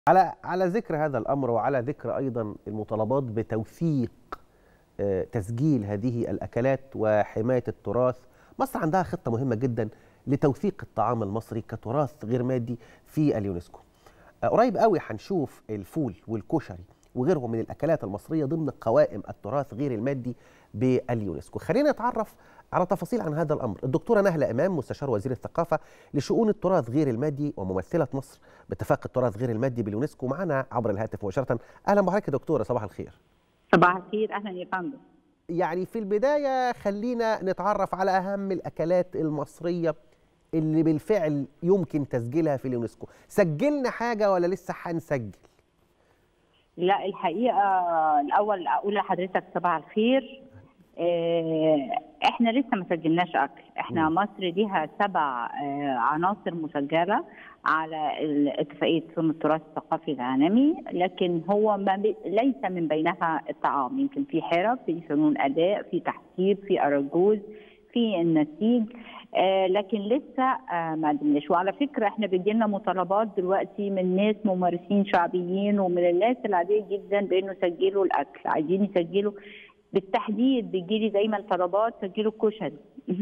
على على ذكر هذا الامر وعلى ذكر ايضا المطالبات بتوثيق آه، تسجيل هذه الاكلات وحمايه التراث مصر عندها خطه مهمه جدا لتوثيق الطعام المصري كتراث غير مادي في اليونسكو آه، قريب قوي هنشوف الفول والكشري وغيرهم من الاكلات المصريه ضمن قوائم التراث غير المادي باليونسكو خلينا نتعرف على تفاصيل عن هذا الامر الدكتوره نهله امام مستشار وزير الثقافه لشؤون التراث غير المادي وممثله مصر باتفاق التراث غير المادي باليونسكو معنا عبر الهاتف مباشره اهلا بحضرتك يا دكتوره صباح الخير صباح الخير اهلا يا فندم يعني في البدايه خلينا نتعرف على اهم الاكلات المصريه اللي بالفعل يمكن تسجيلها في اليونسكو سجلنا حاجه ولا لسه هنسجل لا الحقيقه الاول اقول لحضرتك صباح الخير آه، احنا لسه ما سجلناش اكل احنا مم. مصر ليها سبع آه، عناصر مسجله على ال- اتفاقيه صون التراث الثقافي العالمي لكن هو ما بي ليس من بينها الطعام يمكن في حرف في فنون اداء في تحكيم في اراجوز في النسيج آه لكن لسه آه ما قدمناش وعلى فكره احنا بيجي لنا مطالبات دلوقتي من ناس ممارسين شعبيين ومن الناس العاديه جدا بانه سجلوا الاكل عايزين يسجلوا بالتحديد بيجي لي دايما طلبات سجلوا الكشري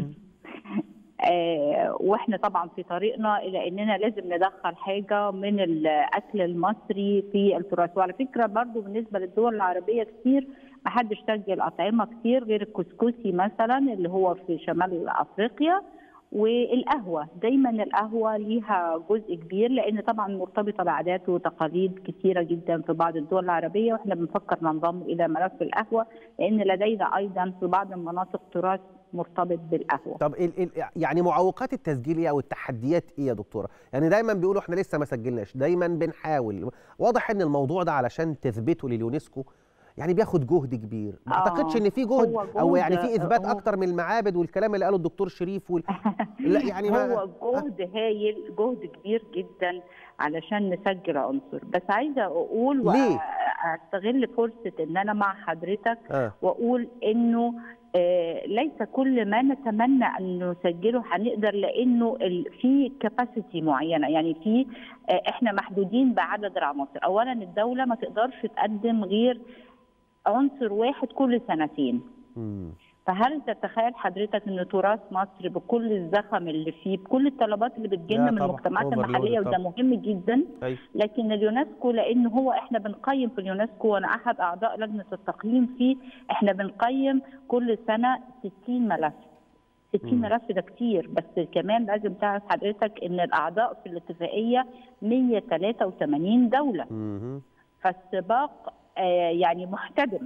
آه واحنا طبعا في طريقنا الى اننا لازم ندخل حاجه من الاكل المصري في التراث وعلى فكره برضو بالنسبه للدول العربيه كتير ما حدش سجل اطعمه كتير غير الكسكسي مثلا اللي هو في شمال افريقيا والقهوه دايما القهوه ليها جزء كبير لان طبعا مرتبطه بعادات وتقاليد كثيره جدا في بعض الدول العربيه واحنا بنفكر ننضم الى ملف القهوه لان لدينا ايضا في بعض المناطق تراث مرتبط بالقهوه طب ال ال يعني معوقات التسجيل ايه او التحديات ايه يا دكتوره يعني دايما بيقولوا احنا لسه ما سجلناش دايما بنحاول واضح ان الموضوع ده علشان تثبته لليونسكو يعني بياخد جهد كبير ما آه، اعتقدش ان في جهد هو او جهد، يعني في اثبات هو- اكتر من المعابد والكلام اللي قاله الدكتور شريف وال... لا يعني ما هو جهد هايل جهد كبير جدا علشان نسجل عنصر بس عايزه اقول ليه؟ واستغل فرصه ان انا مع حضرتك آه. واقول انه آه، ليس كل ما نتمنى ان نسجله هنقدر لانه ال- في كاباسيتي معينه يعني في آه، احنا محدودين بعدد العناصر اولا الدوله ما تقدرش تقدم غير عنصر واحد كل سنتين مم. فهل تتخيل حضرتك ان تراث مصر بكل الزخم اللي فيه بكل الطلبات اللي بتجيلنا لا من طبعاً، المجتمعات overload المحليه وده طبعاً. مهم جدا أيوة. لكن اليونسكو لان هو احنا بنقيم في اليونسكو وانا احد اعضاء لجنه التقييم فيه احنا بنقيم كل سنه 60 ملف 60 مم. ملف ده كتير بس كمان لازم تعرف حضرتك ان الاعضاء في الاتفاقيه 183 دوله مهم. فالسباق آه، يعني محتدم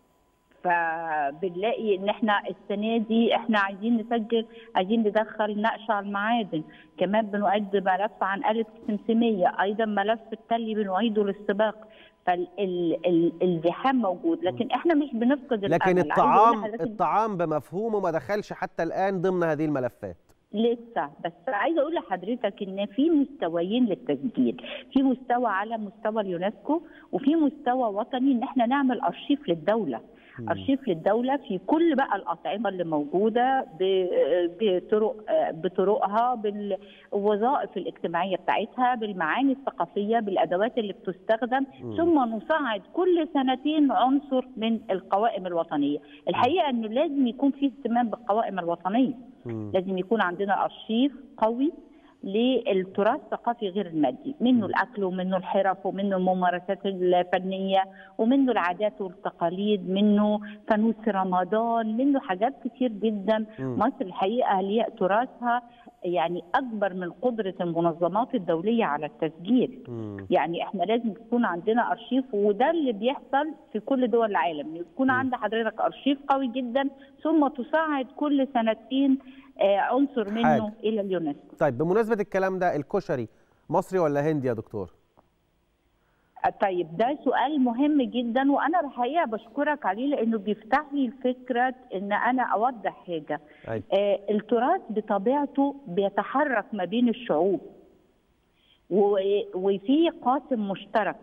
فبنلاقي ان احنا السنه دي احنا عايزين نسجل عايزين ندخل نقش على المعادن كمان بنعد ملف عن آلة سمسمية ايضا ملف التلي بنعيده للسباق فالزحام موجود لكن احنا مش بنفقد لكن الأمل. عايزة أقول الطعام لحضرتك الطعام بمفهومه ما دخلش حتى الان ضمن هذه الملفات لسه بس عايزه اقول لحضرتك ان في مستويين للتسجيل في مستوى على مستوى اليونسكو وفي مستوى وطني ان احنا نعمل ارشيف للدوله مم. ارشيف للدوله في كل بقى الاطعمه اللي موجوده ب- بطرق بطرقها بالوظائف الاجتماعيه بتاعتها بالمعاني الثقافيه بالادوات اللي بتستخدم مم. ثم نصعد كل سنتين عنصر من القوائم الوطنيه الحقيقه انه لازم يكون في اهتمام بالقوائم الوطنيه مم. لازم يكون عندنا ارشيف قوي للتراث الثقافي غير المادي منه الاكل ومنه الحرف ومنه الممارسات الفنيه ومنه العادات والتقاليد منه فانوس رمضان منه حاجات كتير جدا مم. مصر الحقيقه ليها تراثها يعني اكبر من قدره المنظمات الدوليه على التسجيل مم. يعني احنا لازم يكون عندنا ارشيف وده اللي بيحصل في كل دول العالم يكون م. عند حضرتك ارشيف قوي جدا ثم تصعد كل سنتين آه، عنصر منه حاجة. الى اليونسكو طيب بمناسبه الكلام ده الكشري مصري ولا هندي يا دكتور آه، طيب ده سؤال مهم جدا وانا الحقيقه بشكرك عليه لانه بيفتح لي الفكره ان انا اوضح حاجه أيوة. آه، التراث بطبيعته بيتحرك ما بين الشعوب و- وفي قاسم مشترك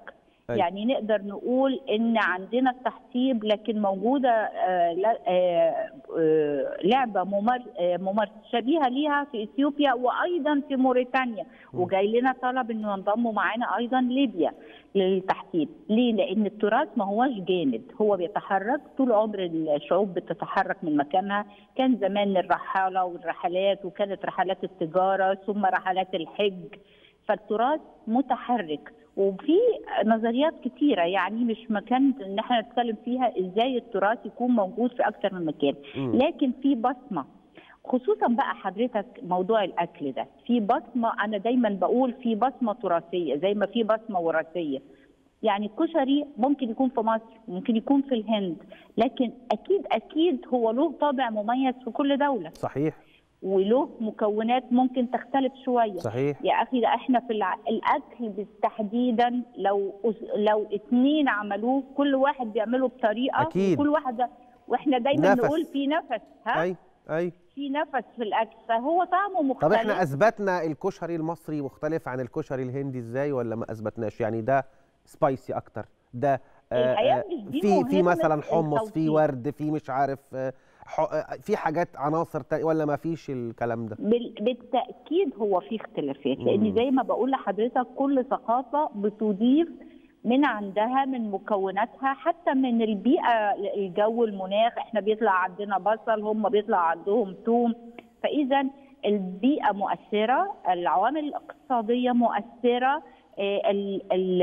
أيوة. يعني نقدر نقول ان عندنا التحصيب لكن موجوده آه، لا- آه، آه، لعبه ممار- آه، ممارسه شبيهه ليها في اثيوبيا وايضا في موريتانيا م. وجاي لنا طلب انه ينضموا معانا ايضا ليبيا للتحصيب ليه لان التراث ما هوش جامد هو بيتحرك طول عمر الشعوب بتتحرك من مكانها كان زمان الرحاله والرحلات وكانت رحلات التجاره ثم رحلات الحج فالتراث متحرك وفي نظريات كتيره يعني مش مكان ان احنا نتكلم فيها ازاي التراث يكون موجود في اكتر من مكان مم. لكن في بصمه خصوصا بقى حضرتك موضوع الاكل ده في بصمه انا دايما بقول في بصمه تراثيه زي ما في بصمه وراثيه يعني الكشري ممكن يكون في مصر ممكن يكون في الهند لكن اكيد اكيد هو له طابع مميز في كل دوله صحيح وله مكونات ممكن تختلف شويه صحيح يا اخي ده احنا في الع... الاكل بس- تحديدا لو أس- لو اتنين عملوه كل واحد بيعمله بطريقه أكيد. وكل واحد ده- واحنا دايما نفس. نقول في نفس ها اي اي في نفس في الاكل فهو طعمه طب مختلف احنا اثبتنا الكشري المصري مختلف عن الكشري الهندي ازاي ولا ما اثبتناش يعني ده سبايسي اكتر ده آه، الحقيقة آه، مش دي في في مهمة مثلا حمص في التوصيل. ورد في مش عارف آه، ح- آه، في حاجات عناصر تانية ولا ما فيش الكلام ده بال- بالتاكيد هو في اختلافات مم. لان زي ما بقول لحضرتك كل ثقافه بتضيف من عندها من مكوناتها حتى من البيئه الجو المناخ احنا بيطلع عندنا بصل هم بيطلع عندهم ثوم فاذا البيئه مؤثره العوامل الاقتصاديه مؤثره آه، ال-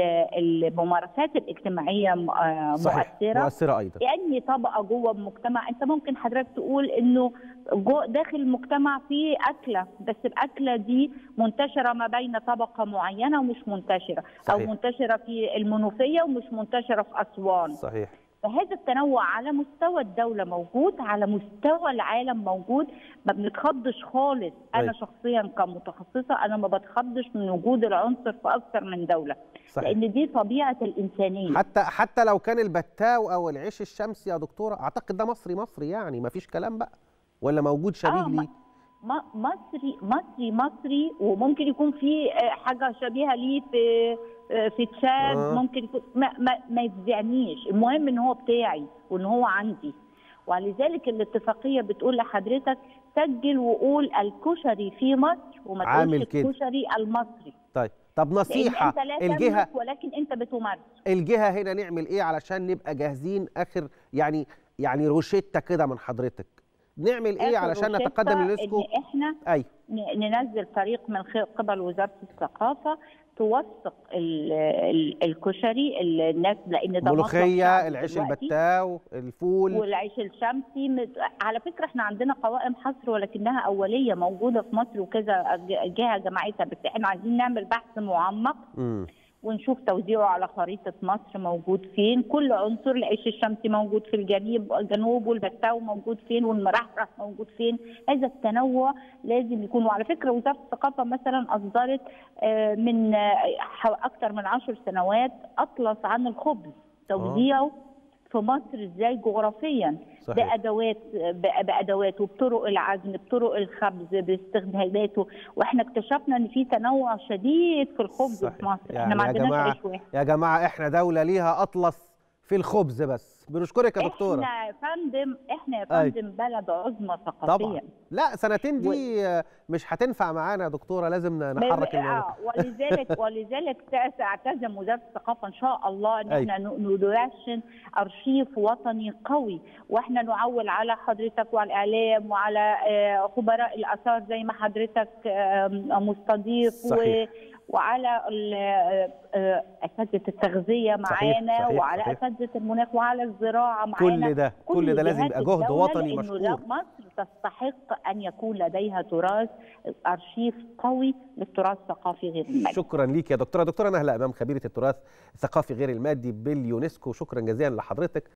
ال- الممارسات الاجتماعيه م- آه، صحيح مؤثره مؤثرة ايضا اي طبقه جوه المجتمع انت ممكن حضرتك تقول انه جو داخل المجتمع في اكله بس الاكله دي منتشره ما بين طبقه معينه ومش منتشره او صحيح. منتشره في المنوفيه ومش منتشره في اسوان صحيح فهذا التنوع على مستوى الدولة موجود على مستوى العالم موجود ما بنتخضش خالص أنا طيب. شخصيا كمتخصصة أنا ما بتخضش من وجود العنصر في أكثر من دولة صحيح لأن دي طبيعة الإنسانية حتى حتى لو كان البتاو او العيش الشمسي يا دكتوره اعتقد ده مصري مصري يعني ما فيش كلام بقى ولا موجود شبيه آه، ما- ليه ما- مصري مصري مصري وممكن يكون في آه، حاجه شبيهه ليه في آه، في تشاد آه. ممكن يكون ما, ما, ما يفزعنيش المهم ان هو بتاعي وان هو عندي ولذلك الاتفاقيه بتقول لحضرتك سجل وقول الكشري في مصر وما عامل تقولش كده. الكشري المصري طيب طب لان نصيحه انت لا الجهه تملك ولكن انت بتمارس الجهه هنا نعمل ايه علشان نبقى جاهزين اخر يعني يعني روشته كده من حضرتك نعمل ايه آخر علشان روشتة نتقدم لليونسكو ان احنا اي ن- ننزل فريق من خ- قبل وزاره الثقافه توثق ال- ال- الكشري الناس لان ده مطبخ ملوخيه شعبي العيش دلوقتي، البتاو الفول والعيش الشمسي مت- على فكره احنا عندنا قوائم حصر ولكنها اوليه موجوده في مصر وكذا ج- جهه جمعتها بس احنا عايزين نعمل بحث معمق مم. ونشوف توزيعه على خريطة مصر موجود فين كل عنصر العيش الشمسي موجود في الجنوب الجنوب والبتاو موجود فين والمرحرح موجود فين هذا التنوع لازم يكون وعلى فكرة وزارة الثقافة مثلا أصدرت آه، من آه، حو- أكثر من عشر سنوات أطلس عن الخبز توزيعه في مصر ازاي جغرافيا صحيح بادوات ب- بادواته بطرق العزم بطرق الخبز باستخداماته واحنا اكتشفنا ان في تنوع شديد في الخبز صحيح. في مصر يعني احنا ما يا عندناش جماعة عيش واحد يا جماعه احنا دوله ليها اطلس في الخبز بس بنشكرك يا دكتوره احنا يا فندم احنا يا أي. فندم بلد عظمى طبعا ثقافيا لا سنتين دي آه، مش هتنفع معانا يا دكتوره لازم نحرك الموضوع آه ولذلك ولذلك تعتزم وزاره الثقافه ان شاء الله ان أي. احنا ن- ندشن ارشيف وطني قوي واحنا نعول على حضرتك وعلى الاعلام وعلى آه، خبراء الاثار زي ما حضرتك آه، مستضيف صحيح. و وعلى ال- آه، آه، اساتذه التغذيه صحيح، معانا صحيح، وعلى صحيح. اساتذه المناخ وعلى الزراعه معانا كل ده كل ده لازم جهات يبقى جهد الدولة وطني لأنه مشكور ده مصر تستحق أن يكون لديها تراث أرشيف قوي للتراث الثقافي غير المادي شكرا ليك يا دكتوره دكتوره نهله امام خبيره التراث الثقافي غير المادي باليونسكو شكرا جزيلا لحضرتك